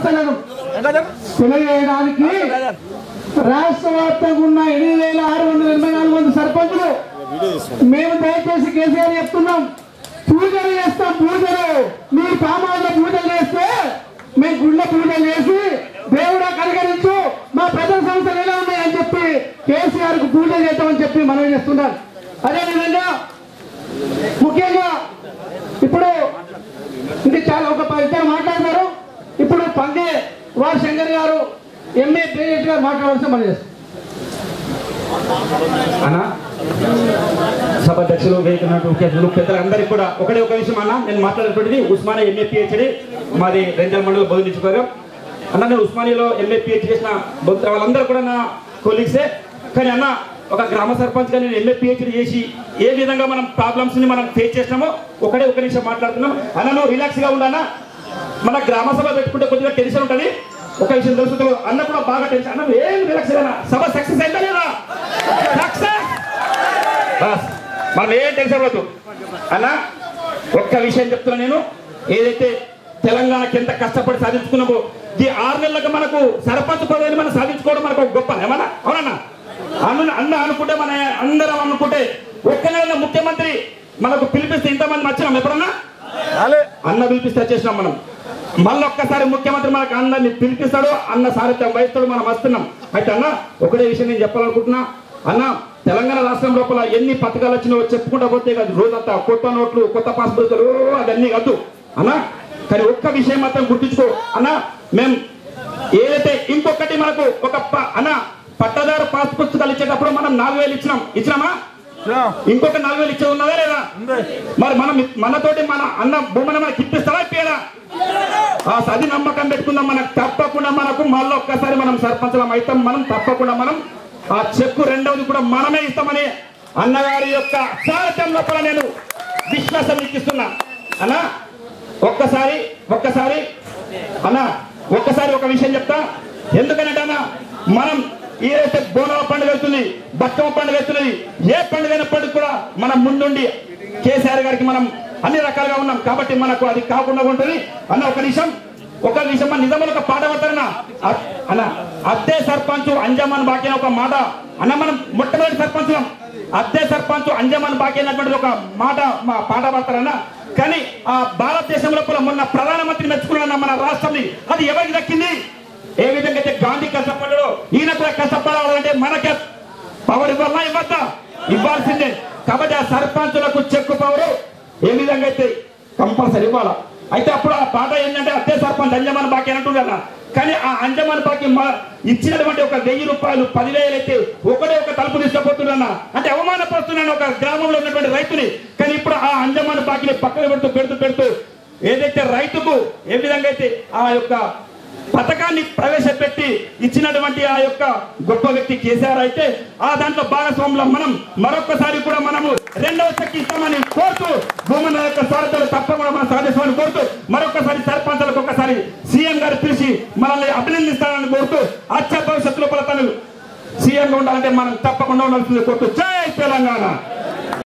సమస్యలను తెలియజేయడానికి రాష్ట్ర వ్యాప్తంగా ఉన్న ఎనిమిది వేల ఆరు వందల ఎనభై నాలుగు మంది సర్పంచులు మేము దయచేసి కేసీఆర్ చెప్తున్నాం పూజలు చేస్తాం పూజలు మీరు కామాల్లో పూజలు చేస్తే మేము గుళ్ళ పూజలు చేసి దేవుడా కలగరించు మా ప్రజల సంస్థలు ఎలా ఉన్నాయని చెప్పి కేసీఆర్ కు పూజలు చేద్దామని చెప్పి మనం చేస్తున్నాం అదేవిధంగా ముఖ్యంగా ఇప్పుడు ఇది చాలా ఒక పది ఇద్దరు మాట్లాడతారు ఇప్పుడు పంగే వారి శంకర్ గారు ఎంఏ ప్రేరెంట్ గారు మాట్లాడాల్సిన మనం చేస్తాం అన్న సభాధ్యక్షులు వేదికన్నట్టు ముఖ్యులు పెద్దలందరికీ కూడా ఒకటే ఒక విషయం అన్న నేను మాట్లాడేటువంటిది ఉస్మానియా ఎంఏ పిహెచ్డి మాది రెండల మండలం బోధించుకోగా అన్న నేను ఉస్మానియాలో ఎంఏ పిహెచ్డి చేసిన బొ- వాళ్ళందరూ కూడా నా కొలీగ్సే కానీ అన్న ఒక గ్రామ సర్పంచ్గా నేను ఎంఏ పిహెచ్డి చేసి ఏ విధంగా మనం ప్రాబ్లమ్స్ ని మనం ఫేస్ చేసినామో ఒకటే ఒక నిమిషం మాట్లాడుతున్నాం అన్న నువ్వు రిలాక్స్ గా ఉండనా మన గ్రామ సభ పెట్టుకుంటే కొద్దిగా టెన్షన్ ఉంటుంది ఒక విషయం తెలుసు అన్న కూడా బాగా టెన్షన్ అన్న ఏం రిలాక్స్ గా సభ సక్సెస్ అయిందా లేదా సక్సెస్ బస్ మనం ఏం టెన్షన్ పడదు అన్న ఒక్క విషయం చెప్తున్నా నేను ఏదైతే తెలంగాణకి ఎంత కష్టపడి సాధించుకున్నామో ఈ ఆరు నెలలకు మనకు సర్పంచ్ పదవిని మనం సాధించుకోవడం మనకు ఒక గొప్ప ఏమన్నా అవునన్నా అన్న అన్న అనుకుంటే మన అందరం అనుకుంటే ఒక్క నెల ముఖ్యమంత్రి మనకు పిలిపిస్తే ఇంతమంది వచ్చినాం ఎప్పుడన్నా అన్న పిలిపిస్తే వచ్చేసినాం మనం మళ్ళీ ఒక్కసారి ముఖ్యమంత్రి మనకు అందరిని పిలిపిస్తాడు అన్న సారథ్యం వహిస్తాడు మనం వస్తున్నాం అయితే అన్న ఒకటే విషయం నేను చెప్పాలనుకుంటున్నా అన్న తెలంగాణ రాష్ట్రం లోపల ఎన్ని పథకాలు వచ్చినాయో చెప్పుకుంటా పోతే కాదు రోజంతా కొత్త నోట్లు కొత్త పాస్బుక్లు అవన్నీ కాదు అన్న కానీ ఒక్క విషయం మాత్రం గుర్తుంచుకో అన్న మేం ఏదైతే ఇంకొకటి మనకు ఒక ప- అన్న పట్టదారు పాస్ పుస్తకాలు ఇచ్చేటప్పుడు మనం నాలుగు వేలు ఇచ్చినాం ఇచ్చినామా ఇంకొక నాలుగు వేలు ఇచ్చే ఉన్నదా లేదా మరి మనం మనతోటి మన అన్న భూమిని మనకి ఇప్పిస్తారా ఇప్పియరా ఆ సది నమ్మకం పెట్టుకుందాం మనకు తప్పకుండా మనకు మళ్ళీ ఒక్కసారి మనం సర్పంచలం అవుతాం మనం తప్పకుండా మనం ఆ చెక్కు రెండవది కూడా మనమే ఇస్తామని అన్నగారి యొక్క సారథ్యం లోపల నేను విశ్వాసం ఇస్తున్నా అన్న ఒక్కసారి ఒక్కసారి అన్న ఒక్కసారి ఒక విషయం చెప్తా ఎందుకనంటే అన్న మనం ఏదైతే బోనాల పండుగ వస్తుంది బతుకమ్మ పండుగ వస్తున్నది ఏ పండుగ అయినప్పటికీ కూడా మనం ముందుండి కేసీఆర్ గారికి మనం అన్ని రకాలుగా ఉన్నాం కాబట్టి మనకు అది కాకుండా ఉంటుంది అన్న ఒక నిమిషం ఒక విషయం మన నిజంలో ఒక పాట పడతారన్న అ- అన్న అద్దే సర్పంచ్ అంజమాన్ బాకీ అని ఒక మాట అన్న మనం మొట్టమొదటి సర్పంచ్ అద్దే సర్పంచ్ అంజమాన్ బాకీ అన్నటువంటి ఒక మాట మా పాట పడతారన్న కానీ ఆ భారతదేశం లోపల మొన్న ప్రధానమంత్రి మెచ్చుకున్న మన రాష్ట్రంని అది ఎవరికి దక్కింది ఏ విధంగా అయితే గాంధీ కష్టపడ్డాడో ఈయన కూడా కష్టపడాలంటే మనకే పవర్ ఇవ్వాలా ఇవ్వద్దా ఇవ్వాల్సిందే కాబట్టి ఆ సర్పంచులకు చెక్కు పవర్ ఏ విధంగా అయితే కంపల్సరీ ఇవ్వాలా అయితే అప్పుడు ఆ పాట ఏంటంటే అదే సర్పంచ్ అంజమాన్ బాకీ అంటున్నారన్న కానీ ఆ అంజమాన్ బాకీ మా ఇచ్చినటువంటి ఒక వెయ్యి రూపాయలు పదివేలు అయితే ఒకటే ఒక తలుపు తీసుకుపోతున్నా అంటే అవమానపరుస్తున్నాను ఒక గ్రామంలో ఉన్నటువంటి రైతుని కానీ ఇప్పుడు ఆ అంజమాన్ బాకీని పక్కన పెడుతూ పెడుతూ పెడుతూ ఏదైతే రైతుకు ఏ విధంగా అయితే ఆ యొక్క పథకాన్ని ప్రవేశపెట్టి ఇచ్చినటువంటి ఆ యొక్క గొప్ప వ్యక్తి కేసీఆర్ అయితే ఆ దాంట్లో భాగస్వాములో మనం మరొకసారి కూడా మనము రెండవ శక్తి ఇస్తామని కోరుతూ భూమన యొక్క సారథ్యాలు తప్పకుండా మనం సాధిస్తామని కోరుతూ మరొకసారి సర్పంచులకు ఒకసారి సీఎం గారు పిలిచి మనల్ని అభినందిస్తానని కోరుతూ అచ్చ భవిష్యత్తులో తను సీఎం గా ఉండాలంటే మనం తప్పకుండా ఉండాల్సింది కోరుతూ జై తెలంగాణ